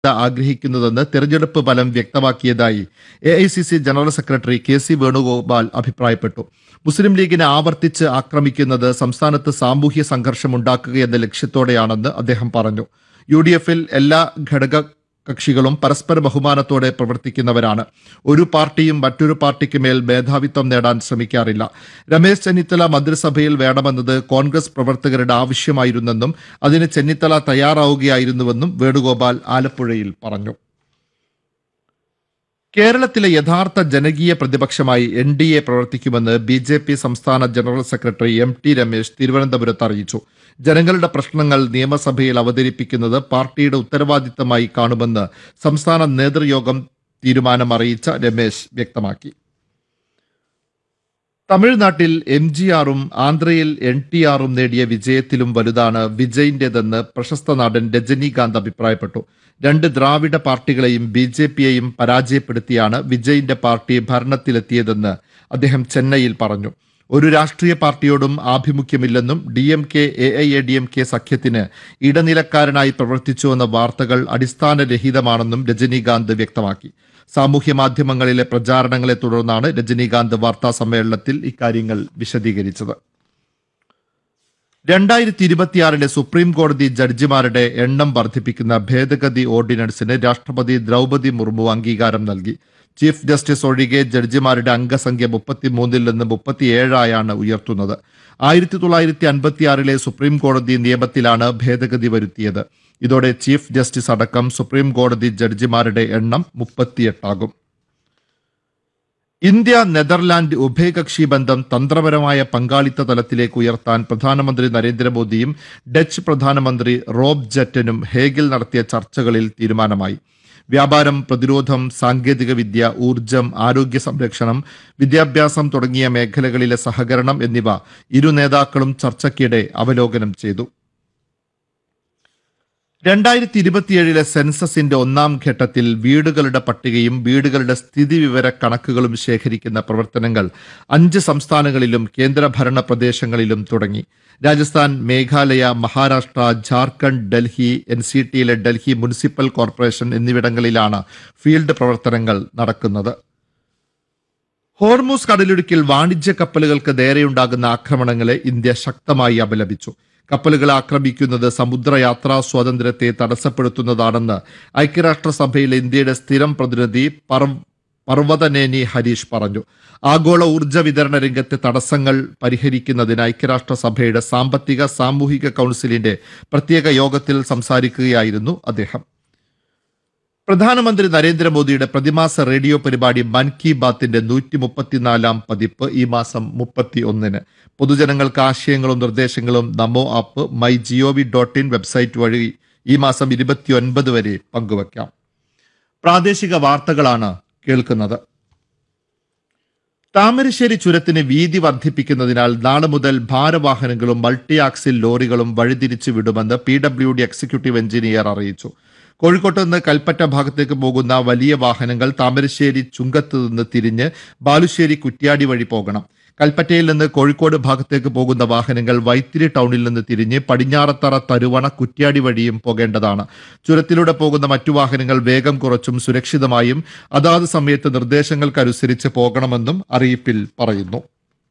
ആഗ്രഹിക്കുന്നതെന്ന് തെരഞ്ഞെടുപ്പ് ഫലം വ്യക്തമാക്കിയതായി A I C C general secretary K C Venugopal അഭിപ്രായപ്പെട്ടു മുസ്ലിം ലീഗിനെ ആവർത്തിച്ച് ആക്രമിക്കുന്നത് സംസ്ഥാനത്ത് സാമൂഹ്യ സംഘർഷമുണ്ടാക്കുകയെന്ന ലക്ഷ്യത്തോടെയാണെന്ന് അദ്ദേഹം പറഞ്ഞു യു ഡി എഫിൽ എല്ലാ ഘടക കക്ഷികളും പരസ്പര ബഹുമാനത്തോടെ പ്രവർത്തിക്കുന്നവരാണ് ഒരു പാർട്ടിയും മറ്റൊരു പാർട്ടിക്ക് മേൽ മേധാവിത്വം നേടാൻ ശ്രമിക്കാറില്ല രമേശ് ചെന്നിത്തല മന്ത്രിസഭയിൽ വേണമെന്നത് കോൺഗ്രസ് പ്രവർത്തകരുടെ ആവശ്യമായിരുന്നെന്നും അതിന് ചെന്നിത്തല തയ്യാറാവുകയായിരുന്നുവെന്നും വേണുഗോപാൽ ആലപ്പുഴയിൽ പറഞ്ഞു കേരളത്തിലെ യഥാർത്ഥ ജനകീയ പ്രതിപക്ഷമായി എൻ ഡി എ പ്രവർത്തിക്കുമെന്ന് ബി ജെ പി സംസ്ഥാന general secretary M T Ramesh തിരുവനന്തപുരത്ത് അറിയിച്ചു ജനങ്ങളുടെ പ്രശ്നങ്ങൾ നിയമസഭയിൽ അവതരിപ്പിക്കുന്നത് പാർട്ടിയുടെ ഉത്തരവാദിത്തമായി കാണുമെന്ന് സംസ്ഥാന നേതൃയോഗം തീരുമാനം അറിയിച്ച രമേശ് വ്യക്തമാക്കി തമിഴ്നാട്ടിൽ എം ജി ആറും ആന്ധ്രയിൽ എൻ ടി ആറും നേടിയ വിജയത്തിലും വലുതാണ് വിജയിന്റേതെന്ന് പ്രശസ്ത നടൻ രജനീകാന്ത് അഭിപ്രായപ്പെട്ടു രണ്ട് ദ്രാവിഡ പാർട്ടികളെയും ബി ജെ പിയെയും പരാജയപ്പെടുത്തിയാണ് വിജയിന്റെ പാർട്ടി ഭരണത്തിലെത്തിയതെന്ന് അദ്ദേഹം ചെന്നൈയിൽ പറഞ്ഞു ഒരു രാഷ്ട്രീയ പാർട്ടിയോടും ആഭിമുഖ്യമില്ലെന്നും D M K A I A D M K സഖ്യത്തിന് ഇടനിലക്കാരനായി പ്രവർത്തിച്ചുവെന്ന വാർത്തകൾ അടിസ്ഥാനരഹിതമാണെന്നും രജനീകാന്ത് വ്യക്തമാക്കി സാമൂഹ്യ മാധ്യമങ്ങളിലെ പ്രചാരണങ്ങളെ തുടർന്നാണ് രജനീകാന്ത് വാർത്താ സമ്മേളനത്തിൽ ഇക്കാര്യങ്ങൾ വിശദീകരിച്ചത് രണ്ടായിരത്തി ഇരുപത്തിയാറിലെ സുപ്രീം കോടതി ജഡ്ജിമാരുടെ എണ്ണം വർദ്ധിപ്പിക്കുന്ന ഭേദഗതി ഓർഡിനൻസിന് രാഷ്ട്രപതി ദ്രൗപതി മുർമു അംഗീകാരം നൽകി ചീഫ് ജസ്റ്റിസ് ഒഴികെ ജഡ്ജിമാരുടെ അംഗസംഖ്യ മുപ്പത്തിമൂന്നിൽ നിന്ന് മുപ്പത്തിയേഴായാണ് ഉയർത്തുന്നത് ആയിരത്തി തൊള്ളായിരത്തി അൻപത്തിയാറിലെ സുപ്രീം കോടതി നിയമത്തിലാണ് ഭേദഗതി വരുത്തിയത് ഇതോടെ ചീഫ് ജസ്റ്റിസ് അടക്കം സുപ്രീം കോടതി ജഡ്ജിമാരുടെ എണ്ണം മുപ്പത്തിയെട്ടാകും ഇന്ത്യ നെതർലാൻഡ് ഉഭയകക്ഷി ബന്ധം തന്ത്രപരമായ പങ്കാളിത്ത തലത്തിലേക്ക് ഉയർത്താൻ പ്രധാനമന്ത്രി നരേന്ദ്രമോദിയും ഡച്ച് പ്രധാനമന്ത്രി റോബ് ജെറ്റനും ഹേഗിൽ നടത്തിയ ചർച്ചകളിൽ തീരുമാനമായി വ്യാപാരം പ്രതിരോധം സാങ്കേതികവിദ്യ ഊർജം ആരോഗ്യ സംരക്ഷണം വിദ്യാഭ്യാസം തുടങ്ങിയ മേഖലകളിലെ സഹകരണം എന്നിവ ഇരു നേതാക്കളും ചർച്ചയ്ക്കിടെ അവലോകനം ചെയ്തു രണ്ടായിരത്തി ഇരുപത്തിയേഴിലെ സെൻസസിന്റെ ഒന്നാം ഘട്ടത്തിൽ വീടുകളുടെ പട്ടികയും വീടുകളുടെ സ്ഥിതിവിവര കണക്കുകളും ശേഖരിക്കുന്ന പ്രവർത്തനങ്ങൾ അഞ്ച് സംസ്ഥാനങ്ങളിലും കേന്ദ്രഭരണ പ്രദേശങ്ങളിലും തുടങ്ങി രാജസ്ഥാൻ മേഘാലയ മഹാരാഷ്ട്ര ജാർഖണ്ഡ് ഡൽഹി എൻ സി ടിയിലെ ഡൽഹി മുനിസിപ്പൽ കോർപ്പറേഷൻ എന്നിവിടങ്ങളിലാണ് ഫീൽഡ് പ്രവർത്തനങ്ങൾ നടക്കുന്നത് ഹോർമൂസ് കടലിടുക്കിൽ വാണിജ്യ കപ്പലുകൾക്ക് നേരെയുണ്ടാകുന്ന ആക്രമണങ്ങളെ ഇന്ത്യ ശക്തമായി അപലപിച്ചു കപ്പലുകളെ ആക്രമിക്കുന്നത് സമുദ്രയാത്രാ സ്വാതന്ത്ര്യത്തെ തടസ്സപ്പെടുത്തുന്നതാണെന്ന് ഐക്യരാഷ്ട്രസഭയിലെ ഇന്ത്യയുടെ സ്ഥിരം പ്രതിനിധി പർവ് പർവ്വതനേനി ഹരീഷ് പറഞ്ഞു ആഗോള ഊർജ്ജ വിതരണ രംഗത്തെ തടസ്സങ്ങൾ പരിഹരിക്കുന്നതിന് ഐക്യരാഷ്ട്രസഭയുടെ സാമ്പത്തിക സാമൂഹിക കൗൺസിലിന്റെ പ്രത്യേക യോഗത്തിൽ സംസാരിക്കുകയായിരുന്നു അദ്ദേഹം പ്രധാനമന്ത്രി നരേന്ദ്രമോദിയുടെ പ്രതിമാസ റേഡിയോ പരിപാടി മൻ കി ബാത്തിന്റെ നൂറ്റി മുപ്പത്തിനാലാം പതിപ്പ് ഈ മാസം മുപ്പത്തി ഒന്നിന് പൊതുജനങ്ങൾക്ക് ആശയങ്ങളും നിർദ്ദേശങ്ങളും Namo app my GOV dot in website വഴി ഈ മാസം ഇരുപത്തിയൊൻപത് വരെ പങ്കുവയ്ക്കാം പ്രാദേശിക വാർത്തകളാണ് കേൾക്കുന്നത് താമരശ്ശേരി ചുരത്തിന് വീതി വർദ്ധിപ്പിക്കുന്നതിനാൽ നാളെ മുതൽ ഭാരവാഹനങ്ങളും മൾട്ടി ആക്സിൽ ലോറികളും വഴിതിരിച്ചു വിടുമെന്ന് P W D executive engineer അറിയിച്ചു കോഴിക്കോട്ട് നിന്ന് കൽപ്പറ്റ ഭാഗത്തേക്ക് പോകുന്ന വലിയ വാഹനങ്ങൾ താമരശ്ശേരി ചുങ്കത്ത് നിന്ന് തിരിഞ്ഞ് ബാലുശ്ശേരി കുറ്റ്യാടി വഴി പോകണം കൽപ്പറ്റയിൽ നിന്ന് കോഴിക്കോട് ഭാഗത്തേക്ക് പോകുന്ന വാഹനങ്ങൾ വൈത്തിരി ടൗണിൽ നിന്ന് തിരിഞ്ഞ് പടിഞ്ഞാറത്തറ തരുവണ കുറ്റ്യാടി വഴിയും പോകേണ്ടതാണ് ചുരത്തിലൂടെ പോകുന്ന മറ്റു വാഹനങ്ങൾ വേഗം കുറച്ചും സുരക്ഷിതമായും അതാത് സമയത്ത് നിർദ്ദേശങ്ങൾക്കനുസരിച്ച് പോകണമെന്നും അറിയിപ്പിൽ പറയുന്നു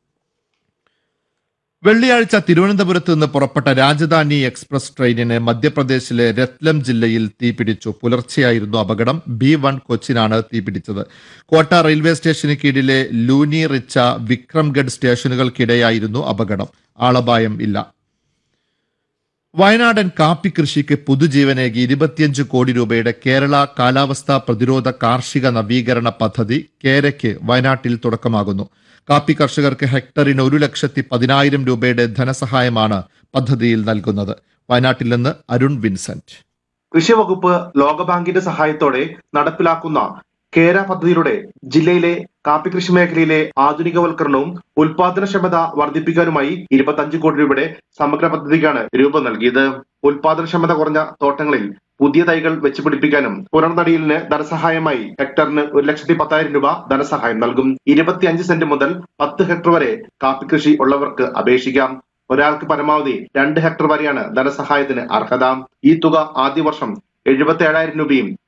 വെള്ളിയാഴ്ച തിരുവനന്തപുരത്ത് നിന്ന് പുറപ്പെട്ട രാജധാനി എക്സ്പ്രസ് ട്രെയിനിന് മധ്യപ്രദേശിലെ രത്ലം ജില്ലയിൽ തീപിടിച്ചു പുലർച്ചെയായിരുന്നു അപകടം ബി വൺ കൊച്ചിനാണ് തീപിടിച്ചത് കോട്ട റെയിൽവേ സ്റ്റേഷന് കീഴിലെ ലൂനി റിച്ച വിക്രംഗഡ് സ്റ്റേഷനുകൾക്കിടെയായിരുന്നു അപകടം ആളപായം ഇല്ല വയനാടൻ കാപ്പി കൃഷിക്ക് പുതുജീവനേകി ഇരുപത്തിയഞ്ച് കോടി രൂപയുടെ കേരള കാലാവസ്ഥാ പ്രതിരോധ കാർഷിക നവീകരണ പദ്ധതി കേരയ്ക്ക് വയനാട്ടിൽ തുടക്കമാകുന്നു കാപ്പി കർഷകർക്ക് ഹെക്ടറിന് ഒരു ലക്ഷത്തി പതിനായിരം രൂപയുടെ ധനസഹായമാണ് പദ്ധതിയിൽ നൽകുന്നത് വയനാട്ടിൽ നിന്ന് അരുൺ വിൻസെന്റ് കൃഷി വകുപ്പ് ലോകബാങ്കിന്റെ സഹായത്തോടെ നടപ്പിലാക്കുന്ന കേര പദ്ധതിയിലൂടെ ജില്ലയിലെ കാപ്പി കൃഷി മേഖലയിലെ ആധുനികവൽക്കരണവും ഉൽപാദനക്ഷമത വർദ്ധിപ്പിക്കാനുമായി ഇരുപത്തഞ്ച് കോടി രൂപയുടെ സമഗ്ര പദ്ധതിക്കാണ് രൂപം നൽകിയത് ഉൽപാദനക്ഷമത കുറഞ്ഞ തോട്ടങ്ങളിൽ പുതിയ തൈകൾ വെച്ച് പിടിപ്പിക്കാനും പുനർനടിയിലിന് ധനസഹായമായി ഹെക്ടറിന് ഒരു ലക്ഷത്തി പത്തായിരം രൂപ ധനസഹായം നൽകും ഇരുപത്തിയഞ്ച് സെന്റ് മുതൽ പത്ത് ഹെക്ടർ വരെ കാപ്പി കൃഷി ഉള്ളവർക്ക് അപേക്ഷിക്കാം ഒരാൾക്ക് പരമാവധി രണ്ട് ഹെക്ടർ വരെയാണ് ധനസഹായത്തിന് അർഹത ഈ തുക ആദ്യ വർഷം എഴുപത്തി ഏഴായിരം രൂപയും